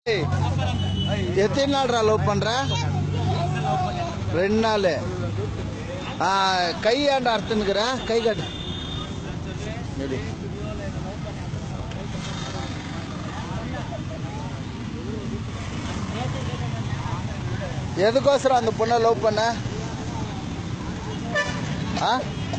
ஏய், எத்தனை நாள்ரா லவ் பண்ற ரெண்டு நாள் ஆ, கை ஆண்ட அர்த்தனுக்குற கை காட்டு எடு. எதுக்கோசரம் அந்த பொண்ணை லவ் பண்ண ஆ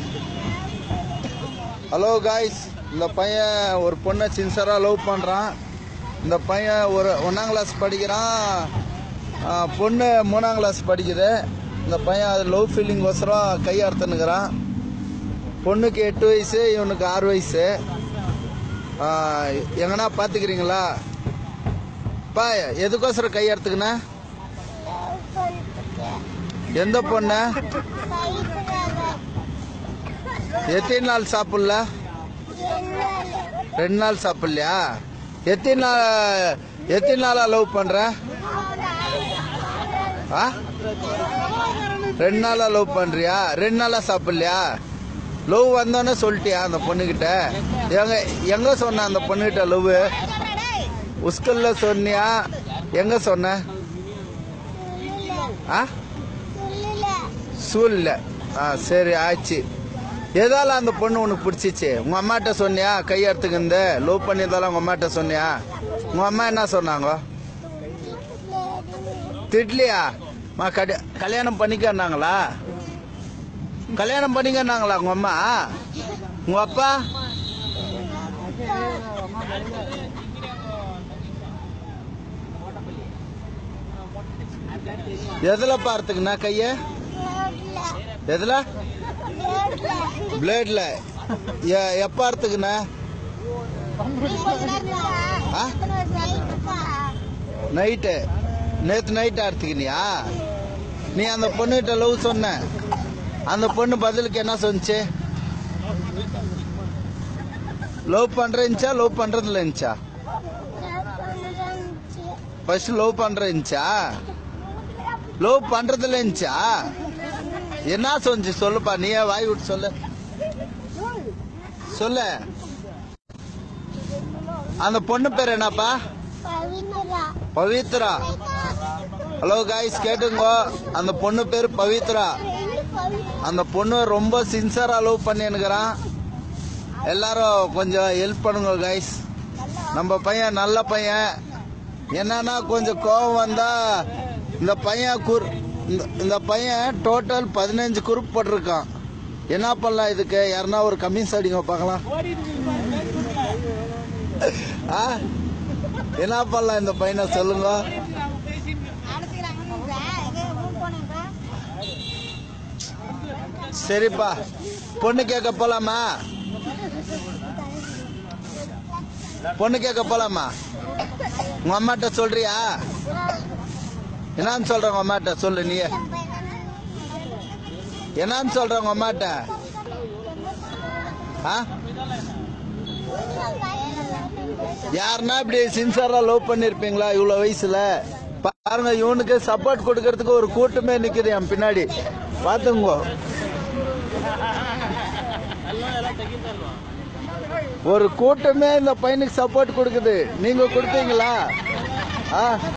ஹலோ காய்ஸ் இந்த பையன் ஒரு பொண்ணை சின்சராக லவ் பண்ணுறான் இந்த பையன் ஒரு ஒன்றாம் கிளாஸ் படிக்கிறான் ஆ, பொண்ணு மூணாம் கிளாஸ் படிக்குது இந்த பையன் அது லவ் ஃபீலிங் ஒசரம் கையார்த்தனுங்கிறான் பொண்ணுக்கு எட்டு வயசு இவனுக்கு ஆறு வயசு ஆ, எங்கனா பார்த்துக்கிறீங்களா பா எதுக்கோசரம் கையெடுத்துக்கின எந்த பொண்ணு எத்தனை நாள் சாப்பிடல ரெண்டு நாள் சாப்பிடலையா எத்தனை நாள் எத்தனை நாளா லவ் பண்ற ஆ ரெண்டு நாளா லவ் பண்றியா ரெண்டு நாளா சாப்பிடலையா லவ் வந்தோன்னே சொல்லிட்டியா அந்த பொண்ணுகிட்ட எங்க எங்க சொன்ன அந்த பொண்ணுகிட்ட லவ் உஸ்கல்ல சொன்னியா எங்க சொன்ன ஆ சூழ்ல ஆ சரி ஆச்சு எதால அந்த பொண்ணு உனக்கு பிடிச்சிச்சு உங்க அம்மாட்ட சொன்னியா கையெடுத்துக்கு இந்த லவ் பண்ணியதால உங்க அம்மாட்ட சொன்னியா உங்க அம்மா என்ன சொன்னாங்க திட்லியா மா கடி கல்யாணம் பண்ணிக்கன்னாங்களா கல்யாணம் பண்ணிக்கன்னாங்களா உங்க அம்மா உங்க அப்பா எதுல பார்த்துக்குண்ணா கைய எதுல பிளேட்ல எப்ப அறுத்துக்குண்ணா ஆ? நைட்டு நேத்து நைட் அறுத்துக்கினியா நீ அந்த பொண்ணுகிட்ட லவ் சொன்ன அந்த பொண்ணு பதிலுக்கு என்ன சொன்னுச்சு லவ் பண்றேன்ச்சா லவ் பண்றதுல இருந்துச்சா ஃபர்ஸ்ட் லவ் பண்றேன்ச்சா லவ் பண்றதுல இருந்துச்சா என்ன சொன்னிச்சு சொல்லுப்பா நீயே வாய் விட்டு சொல்லு சொல்லு அந்த பொண்ணு பேர் என்னப்பா பவித்ரா ஹலோ காய்ஸ் கேட்டுங்க அந்த பொண்ணு பேர் பவித்ரா அந்த பொண்ணு ரொம்ப சின்சரா லவ் பண்ணினுக்கிறான் எல்லாரும் கொஞ்சம் ஹெல்ப் பண்ணுங்க கைஸ் நம்ம பையன் நல்ல பையன் என்னன்னா கொஞ்சம் கோபம் வந்தா இந்த பையன் குர் இந்த- இந்த பையன் டோட்டல் பதினஞ்சு குரூப் போட்டிருக்கான் என்ன பண்ணலாம் இதுக்கு யாருன்னா ஒரு கம்மிஸ் அடிங்க பார்க்கலாம் ஆ என்ன பண்ணலாம் இந்த பையனை சொல்லுங்க சரிப்பா பொண்ணு கேட்க போலாமா பொண்ணு கேட்க போலாமா உங்க அம்மாட்ட சொல்றியா என்னன்னு சொல்ற உங்க அம்மாட்ட சொல்லு நீ என்னன்னு சொல்ற உங்க அம்மாட்ட ஆ யாருன்னா இப்படி சின்சரா லவ் பண்ணிருப்பீங்களா இவ்வளவு வயசுல பாருங்க இவனுக்கு சப்போர்ட் கொடுக்கறதுக்கு ஒரு கூட்டமே நிக்குது என் பின்னாடி பாத்துங்க ஒரு கூட்டமே இந்த பையனுக்கு சப்போர்ட் கொடுக்குது நீங்க கொடுத்தீங்களா ஆ